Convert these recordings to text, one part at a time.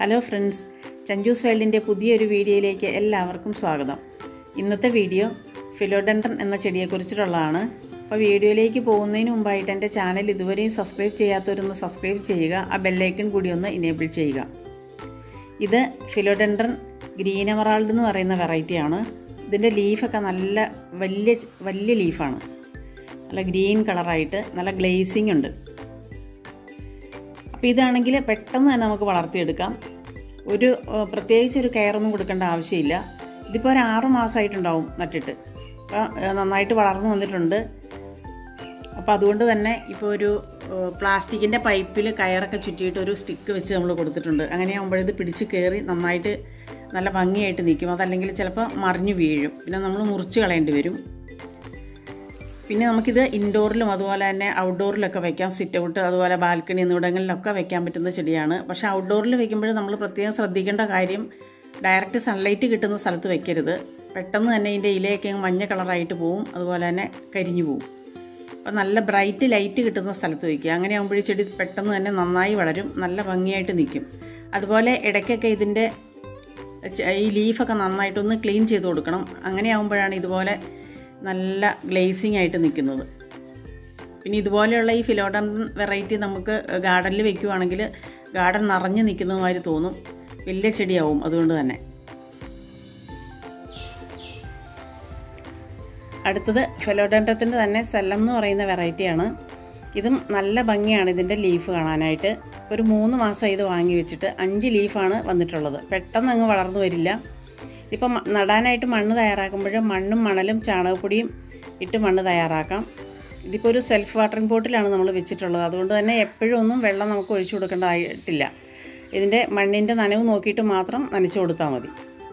hello friends ചഞ്ചൂസ് വേൾഡിൻ്റെ പുതിയൊരു വീഡിയോയിലേക്ക് എല്ലാവർക്കും സ്വാഗതം ഇന്നത്തെ വീഡിയോ ഫിലോഡൻഡ്രൻ എന്ന ചെടിയെക്കുറിച്ചിട്ടുള്ളതാണ് അപ്പോൾ വീഡിയോയിലേക്ക് പോകുന്നതിന് മുമ്പായിട്ട് എൻ്റെ ചാനൽ ഇതുവരെയും സബ്സ്ക്രൈബ് ചെയ്യാത്തവരൊന്ന് സബ്സ്ക്രൈബ് ചെയ്യുക ആ ബെല്ലൈക്കൺ കൂടി ഒന്ന് ഇനേബിൾ ചെയ്യുക ഇത് ഫിലോഡൻഡ്രൻ ഗ്രീൻ എമറാൾഡ് എന്ന് പറയുന്ന വെറൈറ്റിയാണ് ഇതിൻ്റെ ലീഫൊക്കെ നല്ല വലിയ വലിയ ലീഫാണ് നല്ല ഗ്രീൻ കളറായിട്ട് നല്ല ഗ്ലേസിങ് ഉണ്ട് അപ്പോൾ ഇതാണെങ്കിൽ പെട്ടെന്ന് തന്നെ നമുക്ക് വളർത്തിയെടുക്കാം ഒരു പ്രത്യേകിച്ച് ഒരു കെയറൊന്നും കൊടുക്കേണ്ട ആവശ്യമില്ല ഇതിപ്പോൾ ഒരു ആറ് മാസമായിട്ടുണ്ടാവും നട്ടിട്ട് അപ്പോൾ നന്നായിട്ട് വളർന്നു വന്നിട്ടുണ്ട് അപ്പോൾ അതുകൊണ്ട് തന്നെ ഇപ്പോൾ ഒരു പ്ലാസ്റ്റിക്കിൻ്റെ പൈപ്പിൽ കയറൊക്കെ ചുറ്റിയിട്ട് ഒരു സ്റ്റിക്ക് വെച്ച് നമ്മൾ കൊടുത്തിട്ടുണ്ട് അങ്ങനെയാകുമ്പോഴത് പിടിച്ച് കയറി നന്നായിട്ട് നല്ല ഭംഗിയായിട്ട് നിൽക്കും അതല്ലെങ്കിൽ ചിലപ്പോൾ മറിഞ്ഞു വീഴും പിന്നെ നമ്മൾ മുറിച്ച് കളയേണ്ടി വരും പിന്നെ നമുക്കിത് ഇൻഡോറിലും അതുപോലെ തന്നെ ഔട്ട്ഡോറിലൊക്കെ വെക്കാം സിറ്റ് ഔട്ട് അതുപോലെ ബാൽക്കണി എന്നിവിടങ്ങളിലൊക്കെ വെക്കാൻ പറ്റുന്ന ചെടിയാണ് പക്ഷേ ഔട്ട്ഡോറിൽ വെക്കുമ്പോൾ നമ്മൾ പ്രത്യേകം ശ്രദ്ധിക്കേണ്ട കാര്യം ഡയറക്റ്റ് സൺലൈറ്റ് കിട്ടുന്ന സ്ഥലത്ത് വെക്കരുത് പെട്ടെന്ന് തന്നെ ഇതിൻ്റെ ഇലയൊക്കെ മഞ്ഞ കളറായിട്ട് പോവും അതുപോലെ തന്നെ കരിഞ്ഞു പോവും അപ്പോൾ നല്ല ബ്രൈറ്റ് ലൈറ്റ് കിട്ടുന്ന സ്ഥലത്ത് വയ്ക്കുക അങ്ങനെ ആകുമ്പോഴേ ചെടി പെട്ടെന്ന് തന്നെ നന്നായി വളരും നല്ല ഭംഗിയായിട്ട് നിൽക്കും അതുപോലെ ഇടയ്ക്കൊക്കെ ഇതിൻ്റെ ഈ ലീഫൊക്കെ നന്നായിട്ടൊന്ന് ക്ലീൻ ചെയ്ത് കൊടുക്കണം അങ്ങനെ ആകുമ്പോഴാണ് ഇതുപോലെ നല്ല ഗ്ലേസിങ് ആയിട്ട് നിൽക്കുന്നത് പിന്നെ ഇതുപോലെയുള്ള ഈ ഫിലോഡൻ വെറൈറ്റി നമുക്ക് ഗാർഡനിൽ വെക്കുവാണെങ്കിൽ ഗാർഡൻ നിറഞ്ഞു നിൽക്കുന്ന മാതിരി തോന്നും വലിയ ചെടിയാവും അതുകൊണ്ട് തന്നെ അടുത്തത് ഫെലോഡൻഡത്തിൻ്റെ തന്നെ സെല്ലം എന്ന് പറയുന്ന വെറൈറ്റിയാണ് ഇതും നല്ല ഭംഗിയാണ് ഇതിൻ്റെ ലീഫ് കാണാനായിട്ട് ഒരു മൂന്ന് മാസം ഇത് വാങ്ങി വെച്ചിട്ട് അഞ്ച് ലീഫാണ് വന്നിട്ടുള്ളത് പെട്ടെന്ന് അങ്ങ് വളർന്നു വരില്ല ഇപ്പം നടാനായിട്ട് മണ്ണ് തയ്യാറാക്കുമ്പോൾ മണ്ണും മണലും ചാണകപ്പൊടിയും ഇട്ട് മണ്ണ് തയ്യാറാക്കാം ഇതിപ്പോൾ ഒരു സെൽഫ് വാട്ടറിംഗ് പോട്ടിലാണ് നമ്മൾ വെച്ചിട്ടുള്ളത് അതുകൊണ്ട് തന്നെ എപ്പോഴും ഒന്നും വെള്ളം നമുക്ക് ഒഴിച്ചു കൊടുക്കേണ്ടതായിട്ടില്ല ഇതിൻ്റെ മണ്ണിൻ്റെ നനവ് നോക്കിയിട്ട് മാത്രം നനച്ചു കൊടുത്താൽ മതി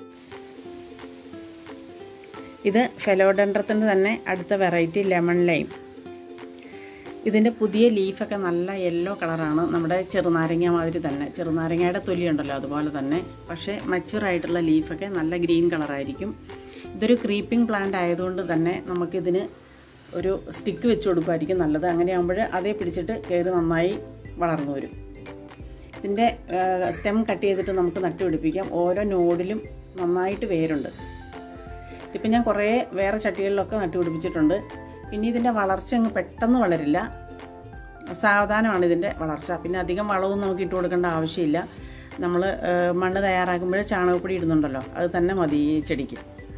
ഇത് ഫെലോഡൻഡ്രത്തിൻ്റെ തന്നെ അടുത്ത വെറൈറ്റി ലെമൺ ലൈം ഇതിൻ്റെ പുതിയ ലീഫൊക്കെ നല്ല യെല്ലോ കളറാണ് നമ്മുടെ ചെറുനാരങ്ങ മാതിരി തന്നെ ചെറുനാരങ്ങയുടെ തൊലിയുണ്ടല്ലോ അതുപോലെ തന്നെ പക്ഷേ മച്ചുറായിട്ടുള്ള ലീഫൊക്കെ നല്ല ഗ്രീൻ കളറായിരിക്കും ഇതൊരു ക്രീപ്പിംഗ് പ്ലാന്റ് ആയതുകൊണ്ട് തന്നെ നമുക്കിതിന് ഒരു സ്റ്റിക്ക് വെച്ച് കൊടുക്കുമായിരിക്കും നല്ലത് അങ്ങനെ ആകുമ്പോൾ അതേ പിടിച്ചിട്ട് കയറി നന്നായി വളർന്നു വരും ഇതിൻ്റെ സ്റ്റെം കട്ട് ചെയ്തിട്ട് നമുക്ക് നട്ടുപിടിപ്പിക്കാം ഓരോ നോഡിലും നന്നായിട്ട് വേരുണ്ട് ഇപ്പം ഞാൻ കുറേ വേറെ ചട്ടികളിലൊക്കെ നട്ടുപിടിപ്പിച്ചിട്ടുണ്ട് പിന്നെ ഇതിൻ്റെ വളർച്ച അങ്ങ് പെട്ടെന്ന് വളരില്ല സാവധാനമാണ് ഇതിൻ്റെ വളർച്ച പിന്നെ അധികം വളവും നമുക്ക് ഇട്ട് കൊടുക്കേണ്ട ആവശ്യമില്ല നമ്മൾ മണ്ണ് തയ്യാറാക്കുമ്പോൾ ചാണകപ്പൊടി ഇടുന്നുണ്ടല്ലോ അത് തന്നെ മതി ഈ ചെടിക്ക്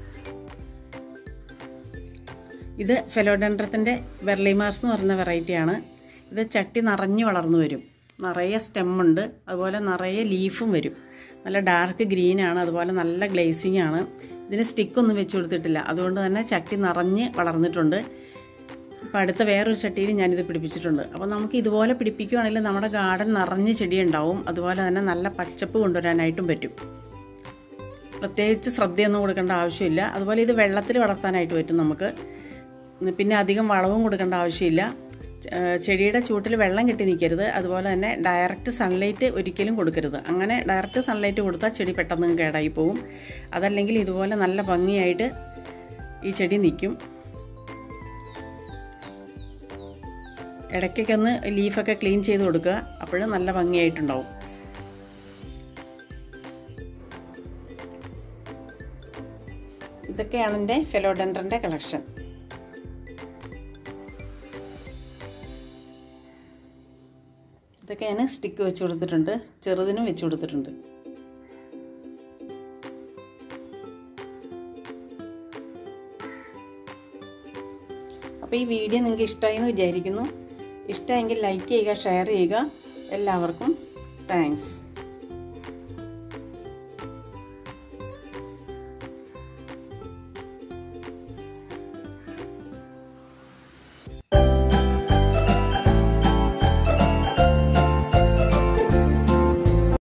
ഇത് ഫെലോഡൻഡ്രത്തിൻ്റെ വെർലിമാർസ് എന്ന് പറയുന്ന വെറൈറ്റിയാണ് ഇത് ചട്ടി നിറഞ്ഞ് വളർന്നു വരും നിറയെ സ്റ്റെമ്മുണ്ട് അതുപോലെ നിറയെ ലീഫും വരും നല്ല ഡാർക്ക് ഗ്രീനാണ് അതുപോലെ നല്ല ഗ്ലേസിങ് ആണ് ഇതിന് സ്റ്റിക്കൊന്നും വെച്ച് കൊടുത്തിട്ടില്ല അതുകൊണ്ട് തന്നെ ചട്ടി നിറഞ്ഞ് വളർന്നിട്ടുണ്ട് ഇപ്പോൾ അടുത്ത വേറൊരു ചട്ടിയിൽ ഞാനിത് പിടിപ്പിച്ചിട്ടുണ്ട് അപ്പോൾ നമുക്ക് ഇതുപോലെ പിടിപ്പിക്കുകയാണെങ്കിൽ നമ്മുടെ ഗാർഡൻ നിറഞ്ഞ് ചെടി ഉണ്ടാവും അതുപോലെ തന്നെ നല്ല പച്ചപ്പ് കൊണ്ടുവരാനായിട്ടും പറ്റും പ്രത്യേകിച്ച് ശ്രദ്ധയൊന്നും കൊടുക്കേണ്ട ആവശ്യമില്ല അതുപോലെ ഇത് വെള്ളത്തിൽ വളർത്താനായിട്ട് പറ്റും നമുക്ക് പിന്നെ അധികം വളവും കൊടുക്കേണ്ട ആവശ്യമില്ല ചെടിയുടെ ചൂട്ടിൽ വെള്ളം കെട്ടി നിൽക്കരുത് അതുപോലെ തന്നെ ഡയറക്റ്റ് സൺലൈറ്റ് ഒരിക്കലും കൊടുക്കരുത് അങ്ങനെ ഡയറക്റ്റ് സൺലൈറ്റ് കൊടുത്താൽ ചെടി പെട്ടെന്ന് കേടായി പോകും അതല്ലെങ്കിൽ ഇതുപോലെ നല്ല ഭംഗിയായിട്ട് ഈ ചെടി നിൽക്കും ഇടയ്ക്കൊക്കെ ഒന്ന് ലീഫൊക്കെ ക്ലീൻ ചെയ്ത് കൊടുക്കുക അപ്പോഴും നല്ല ഭംഗിയായിട്ടുണ്ടാവും ഇതൊക്കെയാണ് എൻ്റെ ഫെലോഡൻഡറിൻ്റെ കളക്ഷൻ ഇതൊക്കെ ഞാൻ സ്റ്റിക്ക് വെച്ച് കൊടുത്തിട്ടുണ്ട് ചെറുതിനും വെച്ച് കൊടുത്തിട്ടുണ്ട് അപ്പോൾ ഈ വീഡിയോ നിങ്ങൾക്ക് ഇഷ്ടമായി എന്ന് വിചാരിക്കുന്നു ഇഷ്ടമെങ്കിൽ ലൈക്ക് ചെയ്യുക ഷെയർ ചെയ്യുക എല്ലാവർക്കും താങ്ക്സ്